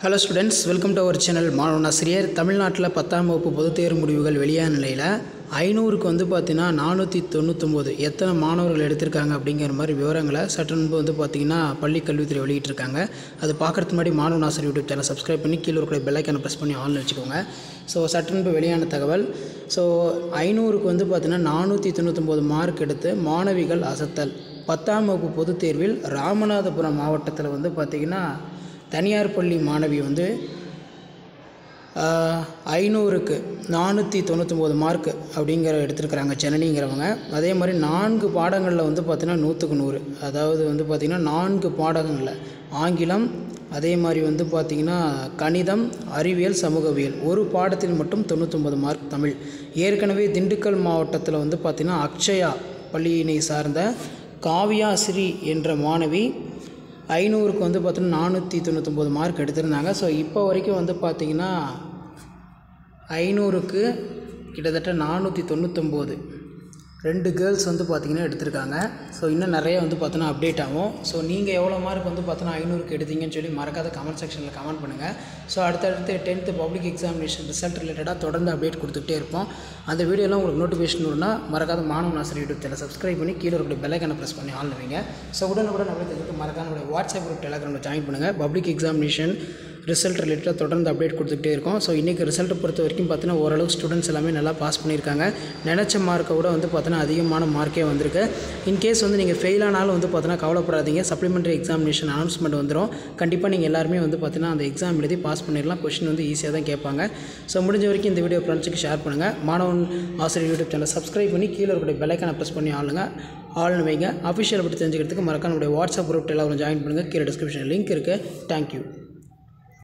hello students welcome to our channel மாணவன் ஆசிரியர் தமிழ்நாட்டில் பத்தாம் வகுப்பு பொதுத் தேர்வு முடிவுகள் வெளியான நிலையில் ஐநூறுக்கு வந்து பார்த்தீங்கன்னா நானூற்றி தொண்ணூத்தொம்போது எத்தனை மாணவர்கள் எடுத்திருக்காங்க அப்படிங்கிற மாதிரி விவரங்களை சற்று முன்பு வந்து பார்த்தீங்கன்னா பள்ளி கல்வித்துறை வெளியிட்டிருக்காங்க அது பார்க்குறதுக்கு முன்னாடி மாணவன் ஆசிரியர் யூடியூப் சேனல் சப்ஸ்கிரைப் பண்ணி கீழே இருக்கிற பெல்லைக்கான ப்ரெஸ் பண்ணி ஆன்ல வச்சுக்கோங்க ஸோ சற்று முன்பு வெளியான தகவல் ஸோ ஐநூறுக்கு வந்து பார்த்தீங்கன்னா நானூற்றி தொண்ணூத்தொம்போது மார்க் எடுத்து மாணவிகள் அசத்தல் பத்தாம் வகுப்பு பொதுத் தேர்வில் ராமநாதபுரம் மாவட்டத்தில் வந்து பார்த்திங்கன்னா தனியார் பள்ளி மாணவி வந்து ஆஹ், ஐநூறுக்கு நானூற்றி தொண்ணூத்தொம்பது மார்க் அப்படிங்கிற எடுத்திருக்கிறாங்க ஜனனிங்கிறவங்க அதே மாதிரி நான்கு பாடங்களில் வந்து பார்த்திங்கன்னா நூற்றுக்கு நூறு அதாவது வந்து பார்த்திங்கன்னா நான்கு பாடங்களில் ஆங்கிலம் அதே மாதிரி வந்து பார்த்திங்கன்னா கணிதம் அறிவியல் சமூகவியல் ஒரு பாடத்தில் மட்டும் தொண்ணூத்தொம்பது மார்க் தமிழ் ஏற்கனவே திண்டுக்கல் மாவட்டத்தில் வந்து பார்த்திங்கன்னா அக்ஷயா பள்ளியினை சார்ந்த காவியா ஸ்ரீ என்ற மாணவி ஐநூறுக்கு வந்து பார்த்தீங்கன்னா நானூற்றி தொண்ணூத்தொம்பது மார்க் எடுத்திருந்தாங்க ஸோ இப்போ வரைக்கும் வந்து பார்த்திங்கன்னா ஐநூறுக்கு கிட்டத்தட்ட நானூற்றி தொண்ணூத்தொம்போது ரெண்டு கேர்ள்ஸ் வந்து பார்த்திங்கன்னா எடுத்திருக்காங்க ஸோ இன்னும் நிறைய வந்து பார்த்தோன்னா அப்டேட் ஆகும் ஸோ நீங்கள் எவ்வளோ மார்க் வந்து பார்த்தோன்னா ஐநூறுக்கு எடுத்தீங்கன்னு சொல்லி மறக்காத கமெண்ட் செக்ஷனில் கமெண்ட் பண்ணுங்கள் ஸோ அடுத்தடுத்து டென்த்து பப்ளிக் எக்ஸாமினேஷன் ரிசல்ட் ரிலேட்டடாக தொடர்ந்து அப்டேட் கொடுத்துட்டே இருப்போம் அந்த வீடியோலாம் உங்களுக்கு நோட்டிஃபிகேஷன் வரும்னா மறக்காத மாணவ ஆசிரியர் யூடியூப் சேனல் சப்ஸ்கிரைப் பண்ணி கீழே இருக்கிற பெல்லைக்கான ப்ரெஸ் பண்ணி ஆன் வைங்க ஸோ உடனுக்குடன் நம்மளுக்கு தெரிஞ்சுக்க மறக்காம நம்மளுடைய வாட்ஸ்அப் குரூப் டெலிகிராமில் ஜாயின் பண்ணுங்கள் பப்ளிக் எக்ஸாமினேஷன் ரிசல்ட் ரிலேட்டடாக தொடர்ந்து அப்டேட் கொடுத்துட்டே இருக்கோம் ஸோ இன்றைக்கி ரிசல்ட்டை பொறுத்த வரைக்கும் பார்த்தீங்கன்னா ஓரளவு ஸ்டூடெண்ட்ஸ் எல்லாமே நல்லா பாஸ் பண்ணியிருக்காங்க நினச்ச மார்க்கை விட வந்து பார்த்தீங்கன்னா அதிகமான மார்க்கே வந்திருக்கு இன்கேஸ் வந்து நீங்கள் ஃபெயில் ஆனாலும் வந்து பார்த்தீங்கன்னா கவலைப்படாதீங்க சப்ளிமெண்ட்ரி எக்ஸாமினேஷன் அனௌன்ஸ்மெண்ட் வந்துடும் கண்டிப்பாக நீங்கள் எல்லாருமே வந்து பார்த்தீங்கன்னா அந்த எக்ஸாம் எழுதி பாஸ் பண்ணிடலாம் கொஷின் வந்து ஈஸியாக தான் கேட்பாங்க ஸோ முடிஞ்ச வரைக்கும் இந்த வீடியோ ஃப்ரெண்ட்ஸுக்கு ஷேர் பண்ணுங்கள் மாணவன் ஆசிரியர் யூடியூப் சேனல் சப்ஸ்கிரைப் பண்ணி கீழே இருக்கிற பெல்லைக்கான ப்ரெஸ் பண்ணி ஆளுங்க ஆள்னு வைங்க அஃபிஷியல் பற்றி தெரிஞ்சுக்கிறதுக்கு மறக்காம நம்முடைய வாட்ஸ்அப் குரூப் எல்லாம் ஜாயின் பண்ணுங்கள் கீழே டிஸ்கிரிப்ஷன் லிங்க் இருக்குது தேங்க்யூ